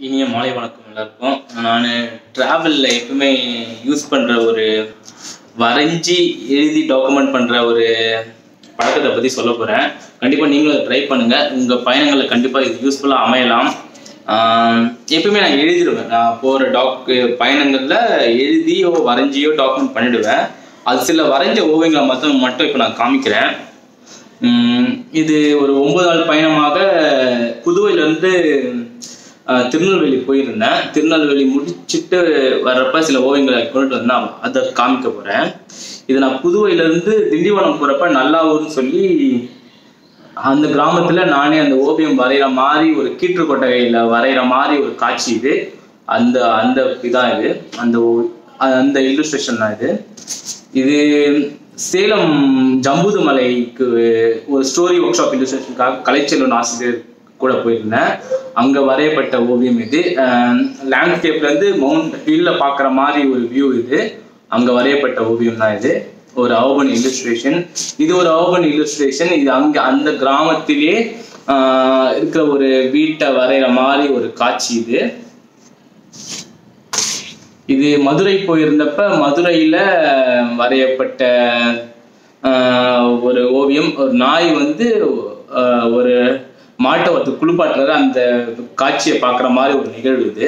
இனிய மாலை வணக்கம் எல்லாருக்கும் நான் ட்ராவலில் எப்பவுமே யூஸ் பண்ணுற ஒரு வரைஞ்சி எழுதி டாக்குமெண்ட் பண்ணுற ஒரு பழக்கத்தை பற்றி சொல்ல போகிறேன் கண்டிப்பாக நீங்களும் அதை ட்ரை பண்ணுங்கள் உங்கள் பயணங்களில் கண்டிப்பாக இது யூஸ்ஃபுல்லாக அமையலாம் ஆஹ் எப்பவுமே நான் எழுதிடுவேன் நான் போகிற டாக் பயணங்களில் எழுதியோ வரைஞ்சியோ டாக்குமெண்ட் பண்ணிடுவேன் அது சில வரைஞ்ச ஓவியங்களை மட்டும் மட்டும் இப்போ நான் காமிக்கிறேன் உம் இது ஒரு ஒன்பது நாள் பயணமாக புதுவையிலேருந்து திருநெல்வேலி போயிருந்தேன் திருநெல்வேலி முடிச்சுட்டு வர்றப்ப சில ஓவியங்களை கொண்டுட்டு வந்தேன் அதை காமிக்க போகிறேன் இது நான் புதுவையிலேருந்து திண்டிவனம் போகிறப்ப நல்லாவூர்னு சொல்லி அந்த கிராமத்தில் நானே அந்த ஓவியம் வரைகிற மாதிரி ஒரு கீற்று கொட்டகையில் வரைகிற மாதிரி ஒரு காட்சி இது அந்த அந்த இதான் இது அந்த ஓ- அந்த இல்லுஸ்ட்ரேஷன் தான் இது இது சேலம் ஜம்புது மலைக்கு ஒரு ஸ்டோரி ஒர்க் ஷாப் இல்லுஸ்ட்ரேஷனுக்காக கலைச்செல்வன் ஆசிரியர் கூட போயிருந்தேன் அங்க வரையப்பட்ட ஓவியம் இது லேண்ட்ஸ்கேப்ல இருந்து மவுண்ட் ஹில்ல பார்க்குற மாதிரி ஒரு வியூ இது அங்க வரையப்பட்ட ஓவியம் தான் இது ஒரு அர்பன் இல்லுஸ்ட்ரேஷன் இது ஒரு அர்பன் இல்லுஸ்ட்ரேஷன் இது அங்க அந்த கிராமத்திலே ஆஹ், இருக்கிற ஒரு வீட்டை வரைகிற மாதிரி ஒரு காட்சி இது இது மதுரை போயிருந்தப்ப மதுரையில வரையப்பட்ட ஆஹ், ஒரு ஓவியம் ஒரு நாய் வந்து ஆஹ், ஒரு மாட்டை ஒருத்தர் குளிப்பாட்டுறது அந்த காட்சியை பார்க்குற மாதிரி ஒரு நிகழ்வு இது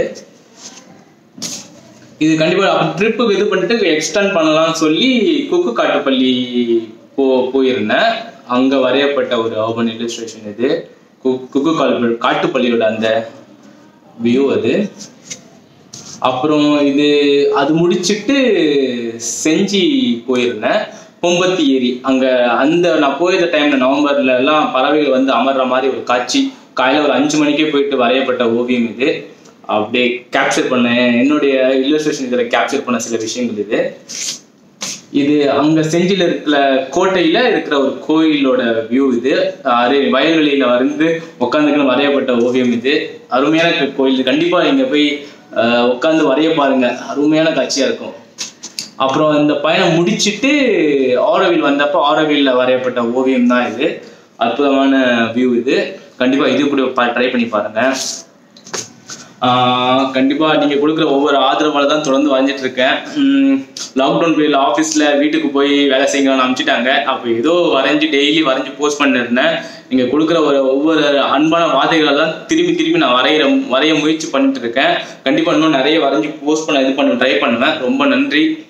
இது கண்டிப்பா ட்ரிப்புக்கு இது பண்ணிட்டு எக்ஸ்டெண்ட் பண்ணலாம்னு சொல்லி குக்கு காட்டுப்பள்ளி போ போயிருந்தேன் அங்க வரையப்பட்ட ஒரு அர்பன் இல்லுஸ்ட்ரேஷன் இது கு- குக்கு கால் காட்டுப்பள்ளியோட அந்த வியூ அது அப்புறம் இது அது முடிச்சிட்டு செஞ்சி போயிருந்தேன் பொம்பத்தி ஏரி அங்க அந்த நான் போயிருந்த டைம்ல நவம்பர்ல எல்லாம் பறவைகள் வந்து அமர்ற மாதிரி ஒரு காட்சி காலையில ஒரு அஞ்சு மணிக்கே போயிட்டு வரையப்பட்ட ஓவியம் இது அப்படியே கேப்சர் பண்ணேன் என்னுடைய இல்லுஸ்ட்ரேஷன் இதில் கேப்சர் பண்ண சில விஷயங்கள் இது இது அங்க செஞ்சில இருக்கிற கோட்டையில இருக்கிற ஒரு கோயிலோட வியூ இது அரு வயல்வெளியில வந்து உட்காந்துக்குன்னு வரையப்பட்ட ஓவியம் இது அருமையான க- கோயில் இது. கண்டிப்பா நீங்க போய் உட்காந்து வரைய பாருங்க அருமையான காட்சியா இருக்கும் அப்புறம் இந்த பயணம் முடிச்சிட்டு ஆரோவில் வந்தப்போ ஆரோவில்ல வரையப்பட்ட ஓவியம் தான் இது அற்புதமான வியூ இது கண்டிப்பா இது கூட ட்ரை பண்ணி பாருங்க ஆஹ் கண்டிப்பா நீங்க கொடுக்குற ஒவ்வொரு ஆதரவால தான் தொடர்ந்து வரைஞ்சிட்டு இருக்கேன் லாக்டவுன் பீரியட்ல ஆஃபீஸ்ல வீட்டுக்கு போய் வேலை செய்யுங்கன்னு அனுப்பிச்சிட்டாங்க அப்போ ஏதோ வரைஞ்சி டெய்லி வரைஞ்சி போஸ்ட் பண்ணிருந்தேன் நீங்க கொடுக்குற ஒரு ஒவ்வொரு அன்பான வார்த்தைகளை தான் திரும்பி திரும்பி நான் வரைகிற வரைய முயற்சி பண்ணிட்டு இருக்கேன் கண்டிப்பா இன்னும் நிறைய வரைஞ்சி போஸ்ட் பண்ண இது பண்ண ட்ரை பண்ணுவேன் ரொம்ப நன்றி